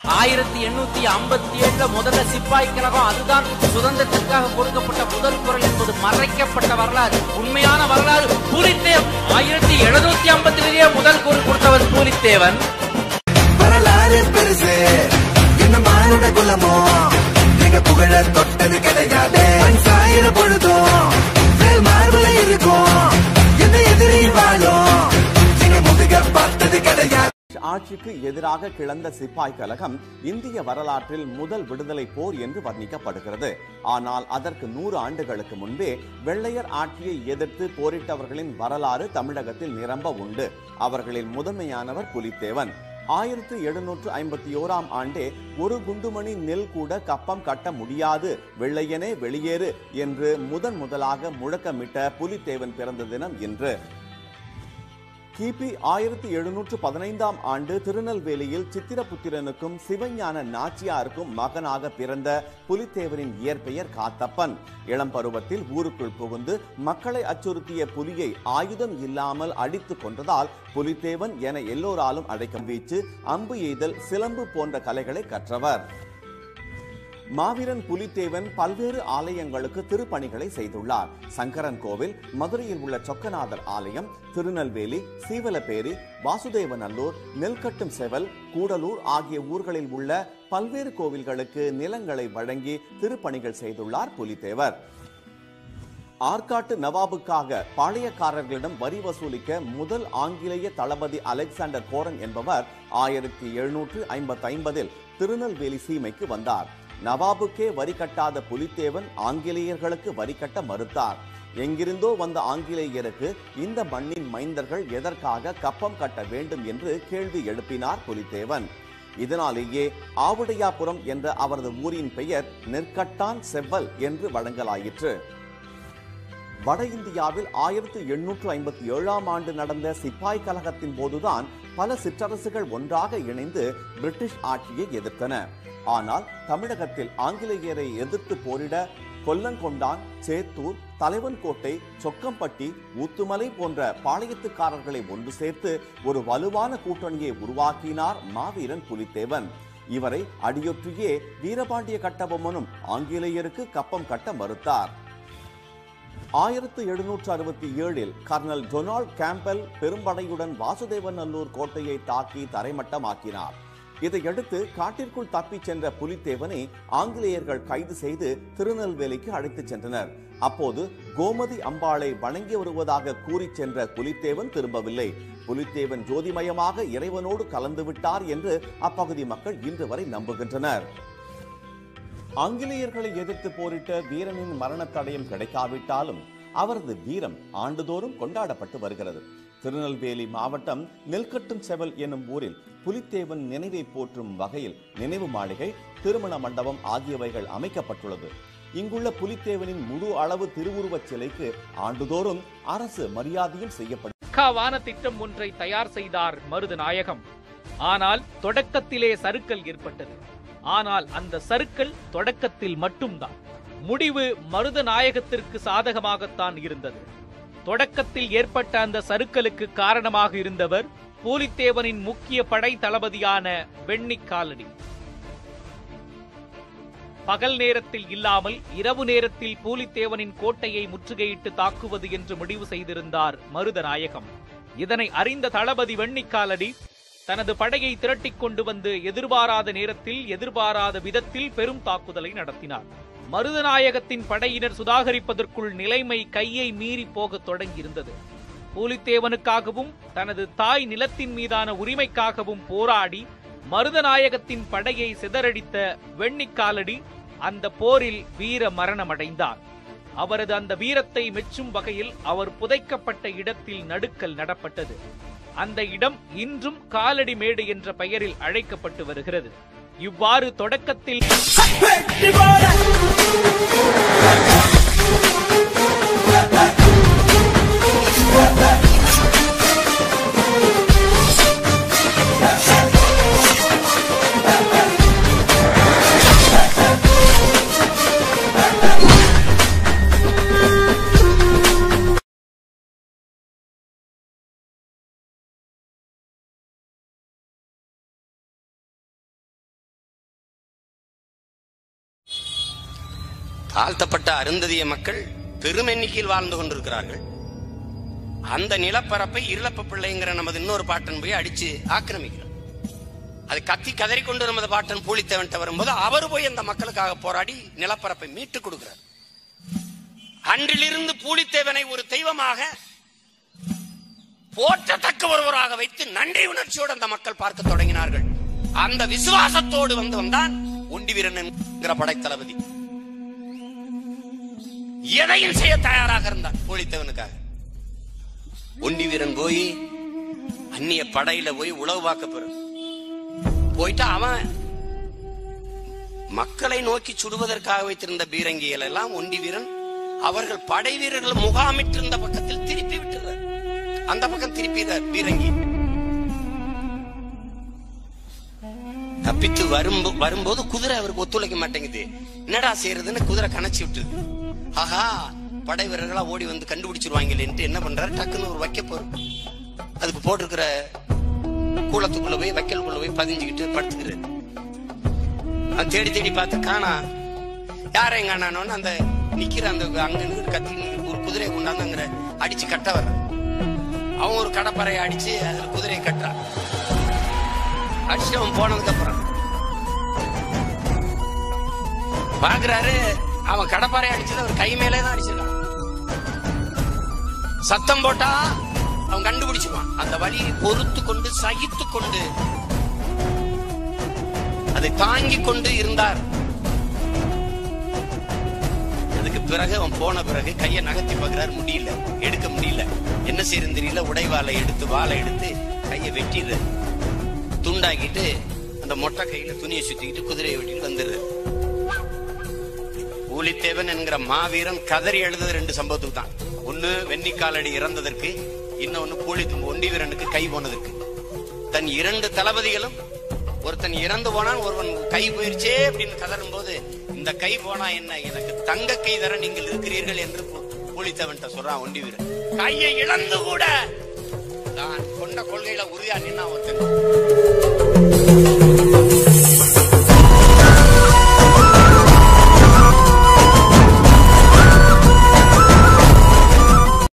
ஆயிரத்தி எண்ணூத்தி ஐம்பத்தி ஏழுல முதல்ல சிப்பாய் கழகம் அதுதான் சுதந்திரத்திற்காக கொடுக்கப்பட்ட முதல் குரல் என்பது மறைக்கப்பட்ட வரலாறு உண்மையான வரலாறு பூலித்தேவன் ஆயிரத்தி எழுநூத்தி ஐம்பத்திலேயே முதல் குரல் கொடுத்தவர் பூலித்தேவன் வரலாறு பெருசு என்ன மானுட குலமோ நீங்க புகழ தொட்டது கிடையாது மண் சாயிர பொழுதும் மேல் மார்புல இருக்கும் என்ன எதிரி வாழும் நீங்க முதுக பார்த்தது கிடையாது ஆட்சிக்கு எதிராக கிளந்த சிப்பாய் கலகம் இந்திய வரலாற்றில் முதல் விடுதலை போர் என்று வர்ணிக்கப்படுகிறது ஆனால் அதற்கு நூறு ஆண்டுகளுக்கு முன்பே வெள்ளையர் ஆட்சியை எதிர்த்து போரிட்டவர்களின் வரலாறு தமிழகத்தில் நிரம்ப உண்டு அவர்களில் முதன்மையானவர் புலித்தேவன் ஆயிரத்தி எழுநூற்று ஐம்பத்தி ஓராம் ஆண்டே ஒரு குண்டுமணி நெல் கூட கப்பம் கட்ட முடியாது வெள்ளையனே வெளியேறு என்று முதன் முதலாக முழக்கமிட்ட புலித்தேவன் பிறந்த தினம் இன்று கிபி ஆயிரத்தி எழுநூற்று பதினைந்தாம் ஆண்டு திருநெல்வேலியில் சித்திரபுத்திரனுக்கும் சிவஞான நாச்சியாருக்கும் மகனாக பிறந்த புலித்தேவரின் இயற்பெயர் காத்தப்பன் இளம் பருவத்தில் ஊருக்குள் புகுந்து மக்களை அச்சுறுத்திய புலியை ஆயுதம் இல்லாமல் அடித்துக் கொன்றதால் புலித்தேவன் என எல்லோராலும் அழைக்கும் வீச்சு அம்பு எய்தல் சிலம்பு போன்ற கலைகளை கற்றவர் மாவீரன் புலித்தேவன் பல்வேறு ஆலயங்களுக்கு திருப்பணிகளை செய்துள்ளார் சங்கரன் கோவில் மதுரையில் உள்ள சொக்கநாதர் ஆலயம் திருநெல்வேலி சீவலப்பேரி வாசுதேவநல்லூர் நெல்கட்டும் செவல் கூடலூர் ஆகிய ஊர்களில் உள்ள பல்வேறு கோவில்களுக்கு நிலங்களை வழங்கி திருப்பணிகள் செய்துள்ளார் புலித்தேவர் ஆற்காட்டு நவாபுக்காக பாளையக்காரர்களிடம் வரி வசூலிக்க முதல் ஆங்கிலேய தளபதி அலெக்சாண்டர் கோரன் என்பவர் ஆயிரத்தி எழுநூற்று ஐம்பத்தி ஐம்பதில் திருநெல்வேலி சீமைக்கு வந்தார் நவாபுக்கே வரி கட்டாத புலித்தேவன் ஆங்கிலேயர்களுக்கு வரி கட்ட மறுத்தார் எங்கிருந்தோ வந்த ஆங்கிலேயருக்கு இந்த மண்ணின் மைந்தர்கள் எதற்காக கப்பம் கட்ட வேண்டும் என்று கேள்வி எழுப்பினார் புலித்தேவன் இதனாலேயே ஆவுடையாபுரம் என்ற அவரது ஊரின் பெயர் நெற்கட்டான் செவ்வல் என்று வழங்கலாயிற்று வட இந்தியாவில் ஆயிரத்தி எண்ணூற்று ஐம்பத்தி ஏழாம் ஆண்டு நடந்த சிப்பாய் கலகத்தின் போதுதான் பல சிற்றரசுகள் ஒன்றாக இணைந்து பிரிட்டிஷ் ஆட்சியை எதிர்த்தன ஆனால் தமிழகத்தில் ஆங்கிலேயரை எதிர்த்து போரிட கொல்லங்கொண்டான் சேத்தூர் தலைவன்கோட்டை சொக்கம்பட்டி ஊத்துமலை போன்ற பாளையத்துக்காரர்களை ஒன்று சேர்த்து ஒரு வலுவான கூட்டணியை உருவாக்கினார் மாவீரன் புலித்தேவன் இவரை அடியொற்றியே வீரபாண்டிய கட்டபொம்மனும் ஆங்கிலேயருக்கு கப்பம் கட்ட மறுத்தார் ஆயிரத்து எழுநூற்று அறுபத்தி ஏழில் கர்னல் டொனால்ட் கேம்பல் பெரும்படையுடன் வாசுதேவநல்லூர் கோட்டையை தாக்கி தரைமட்டமாக்கினார் இதையடுத்து காட்டிற்குள் தப்பிச் சென்ற புலித்தேவனை ஆங்கிலேயர்கள் கைது செய்து திருநெல்வேலிக்கு அழைத்துச் சென்றனர் அப்போது கோமதி அம்பாளை வணங்கி வருவதாக கூறிச் சென்ற புலித்தேவன் திரும்பவில்லை புலித்தேவன் ஜோதிமயமாக இறைவனோடு கலந்து விட்டார் என்று அப்பகுதி மக்கள் இன்று வரை நம்புகின்றனர் ஆங்கிலேயர்களை எதிர்த்து போரிட்ட வீரனின் மரண தடயம் கிடைக்காவிட்டாலும் அவரது வீரம் ஆண்டுதோறும் கொண்டாடப்பட்டு வருகிறது திருநெல்வேலி மாவட்டம் நெல்கட்டும் செவல் என்னும் ஊரில் புலித்தேவன் நினைவை போற்றும் வகையில் நினைவு மாளிகை திருமண மண்டபம் ஆகியவைகள் அமைக்கப்பட்டுள்ளது இங்குள்ள புலித்தேவனின் முழு அளவு திருவுருவச் சிலைக்கு ஆண்டுதோறும் அரசு மரியாதையும் செய்யப்படும் பக்காவான திட்டம் ஒன்றை தயார் செய்தார் மருதநாயகம் ஆனால் தொடக்கத்திலே சறுக்கல் ஏற்பட்டது ஆனால் அந்த சறுக்கல் தொடக்கத்தில் மட்டும்தான் முடிவு மருதநாயகத்திற்கு சாதகமாகத்தான் இருந்தது தொடக்கத்தில் ஏற்பட்ட அந்த சறுக்கலுக்கு காரணமாக இருந்தவர் பூலித்தேவனின் முக்கிய படை தளபதியான வெண்ணிக்காலடி பகல் நேரத்தில் இல்லாமல் இரவு நேரத்தில் பூலித்தேவனின் கோட்டையை முற்றுகையிட்டு தாக்குவது என்று முடிவு செய்திருந்தார் மருதநாயகம் இதனை அறிந்த தளபதி வெண்ணிக்காலடி தனது படையை திரட்டிக் கொண்டு வந்து எதிர்பாராத நேரத்தில் எதிர்பாராத விதத்தில் பெரும் தாக்குதலை நடத்தினார் மருதநாயகத்தின் படையினர் சுதாகரிப்பதற்குள் நிலைமை கையை மீறி போகத் தொடங்கியிருந்தது பூலித்தேவனுக்காகவும் தனது தாய் நிலத்தின் மீதான உரிமைக்காகவும் போராடி மருதநாயகத்தின் படையை சிதறடித்த வெண்ணிக்காலடி அந்த போரில் வீர மரணமடைந்தார் அவரது அந்த வீரத்தை மெச்சும் வகையில் அவர் புதைக்கப்பட்ட இடத்தில் நடுக்கல் நடப்பட்டது அந்த இடம் இன்றும் காலடி மேடு என்ற பெயரில் அழைக்கப்பட்டு வருகிறது இவ்வாறு தொடக்கத்தில் வெற்றி போல தாழ்த்தப்பட்ட அருந்ததிய மக்கள் பெரும் எண்ணிக்கையில் வாழ்ந்து கொண்டிருக்கிறார்கள் அந்த நிலப்பரப்பை இருளப்ப பிள்ளைங்கிற நமது இன்னொரு பாட்டன் போய் அடிச்சு ஆக்கிரமிக்கிறார் அது கத்தி கதறி கொண்டு நமது பாட்டன் பூலித்தேவன்ட்ட வரும்போது அவர் போய் அந்த மக்களுக்காக போராடி நிலப்பரப்பை மீட்டு கொடுக்கிறார் அன்றிலிருந்து பூலித்தேவனை ஒரு தெய்வமாக போற்றத்தக்க ஒருவராக வைத்து நன்றி உணர்ச்சியோடு அந்த மக்கள் பார்க்க தொடங்கினார்கள் அந்த விசுவாசத்தோடு வந்து வந்தான் ஒண்டி வீரன் என்கிற படைத்தளபதி எதையும் செய்ய தயாராக இருந்தான் பூலித்தேவனுக்காக ஒண்டி வீரன் போய் அந்நிய படையில போய் உளவு பார்க்க பெறும் போயிட்டு அவன் மக்களை நோக்கி சுடுவதற்காக வைத்திருந்த பீரங்கிகள் எல்லாம் ஒண்டி வீரன் அவர்கள் படை வீரர்கள் முகாமிட்டிருந்த பக்கத்தில் திருப்பி விட்டுறார் அந்த பக்கம் திருப்பிடுறார் பீரங்கி தப்பித்து வரும் வரும்போது குதிரை அவருக்கு ஒத்துழைக்க மாட்டேங்குது என்னடா செய்யறதுன்னு குதிரை கணச்சி விட்டுது ஆஹா படை வீரர்களா ஓடி வந்து கண்டுபிடிச்சிருவாங்களேன்ட்டு என்ன பண்றாரு டக்குன்னு ஒரு வைக்க போறோம் அதுக்கு போட்டிருக்கிற கூளத்துக்குள்ள போய் வைக்கலுக்குள்ள போய் பதிஞ்சுக்கிட்டு படுத்துக்கிறாரு அவன் தேடி தேடி பார்த்து காணா யாரையும் காணானோன்னு அந்த நிக்கிற அந்த அங்க நிக்கிற கத்தி ஒரு குதிரையை கொண்டாந்து அங்க அடிச்சு கட்ட வர்ற அவன் ஒரு கடப்பறையை அடிச்சு அதுல குதிரையை கட்டுறான் அடிச்சு அவன் போனதுக்கு அப்புறம் பாக்குறாரு அவன் கடப்பாறை அடிச்சது அவர் கை மேலே தான் அடிச்சிருக்கான் சத்தம் போட்டா அவன் கண்டுபிடிச்சிருவான் அந்த வழியை பொறுத்து கொண்டு சகித்து கொண்டு அதை தாங்கிக் கொண்டு இருந்தார் அதுக்கு பிறகு அவன் போன பிறகு கையை நகர்த்தி பார்க்கிறாரு முடியல எடுக்க முடியல என்ன செய்யறது தெரியல உடைவாளை எடுத்து வாளை எடுத்து கையை வெட்டிடுறாரு துண்டாக்கிட்டு அந்த மொட்டை கையில துணியை சுத்திக்கிட்டு குதிரையை வெட்டிட்டு வந்துடுறாரு பூலித்தேவன் என்கிற மாவீரன் கதறி எழுதது ரெண்டு சம்பவத்துக்கு தான் ஒண்ணு வெண்ணிக்காலடி இறந்ததற்கு இன்னொன்னு பூலி ஒண்டி வீரனுக்கு கை போனதற்கு தன் இரண்டு தளபதிகளும் ஒருத்தன் இறந்து போனான் ஒருவன் கை போயிருச்சே அப்படின்னு கதறும் போது இந்த கை போனா என்ன எனக்கு தங்க கை தர நீங்கள் இருக்கிறீர்கள் என்று பூ- பூலித்தேவன்ட்ட சொல்றான் ஒண்டி வீரன் கையை இழந்து கூட தான் கொண்ட கொள்கையில உறுதியா நின்னா ஒருத்தன்